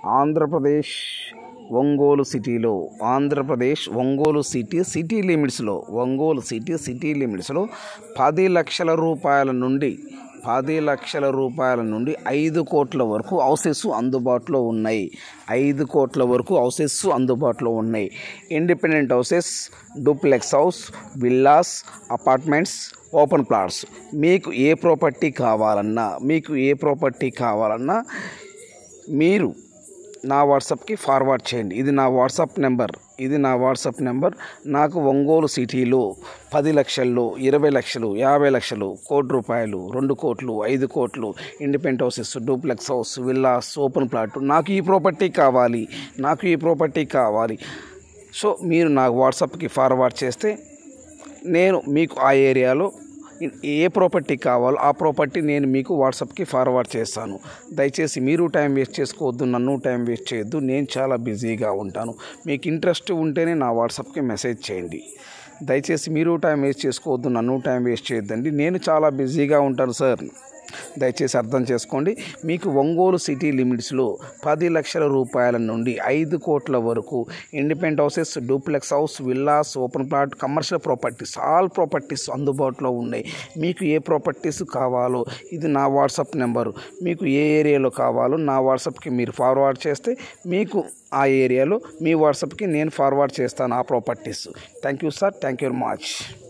ఆంధ్రప్రదేశ్ ఒంగోలు సిటీలో Andhra Pradesh Ongole city city లిమిట్స్లో Ongole city city లిమిట్స్లో పది లక్షల రూపాయల నుండి పది లక్షల రూపాయల నుండి ఐదు కోట్ల వరకు హౌసెస్ అందుబాటులో ఉన్నాయి ఐదు కోట్ల వరకు హౌసెస్ అందుబాటులో ఉన్నాయి independent houses duplex house villas apartments open plots మీకు ఏ ప్రాపర్టీ కావాలన్నా మీకు ఏ ప్రాపర్టీ కావాలన్నా మీరు నా వాట్సాప్కి ఫార్వర్డ్ చేయండి ఇది నా వాట్సాప్ నెంబర్ ఇది నా వాట్సాప్ నెంబర్ నాకు ఒంగోలు సిటీలో పది లక్షల్లో ఇరవై లక్షలు యాభై లక్షలు కోటి రూపాయలు రెండు కోట్లు ఐదు కోట్లు independent houses duplex house villas open plot నాకు ఈ ప్రాపర్టీ కావాలి నాకు ఈ ప్రాపర్టీ కావాలి సో మీరు నాకు వాట్సాప్కి ఫార్వర్డ్ చేస్తే నేను మీకు ఆ ఏరియాలో ఏ ప్రాపర్టీ కావాలో ఆ ప్రాపర్టీ నేను మీకు వాట్సాప్కి ఫార్వర్డ్ చేస్తాను దయచేసి మీరు టైం వేస్ట్ చేసుకోవద్దు నన్ను టైం వేస్ట్ చేయొద్దు నేను చాలా బిజీగా ఉంటాను మీకు ఇంట్రెస్ట్ ఉంటేనే నా వాట్సాప్కి మెసేజ్ చేయండి దయచేసి మీరు టైం వేస్ట్ చేసుకోవద్దు నన్ను టైం వేస్ట్ చేయొద్దండి నేను చాలా బిజీగా ఉంటాను సార్ దయచేసి అర్థం చేసుకోండి మీకు ఒంగోలు సిటీ లిమిట్స్లో పది లక్షల రూపాయల నుండి ఐదు కోట్ల వరకు independent houses duplex house villas open plot commercial properties all properties అందుబాటులో ఉన్నాయి మీకు ఏ ప్రాపర్టీస్ కావాలో ఇది నా వాట్సాప్ నెంబరు మీకు ఏ ఏరియాలో కావాలో నా వాట్సాప్కి మీరు ఫార్వర్డ్ చేస్తే మీకు ఆ ఏరియాలో మీ వాట్సాప్కి నేను ఫార్వర్డ్ చేస్తాను ఆ properties thank you sir thank you very much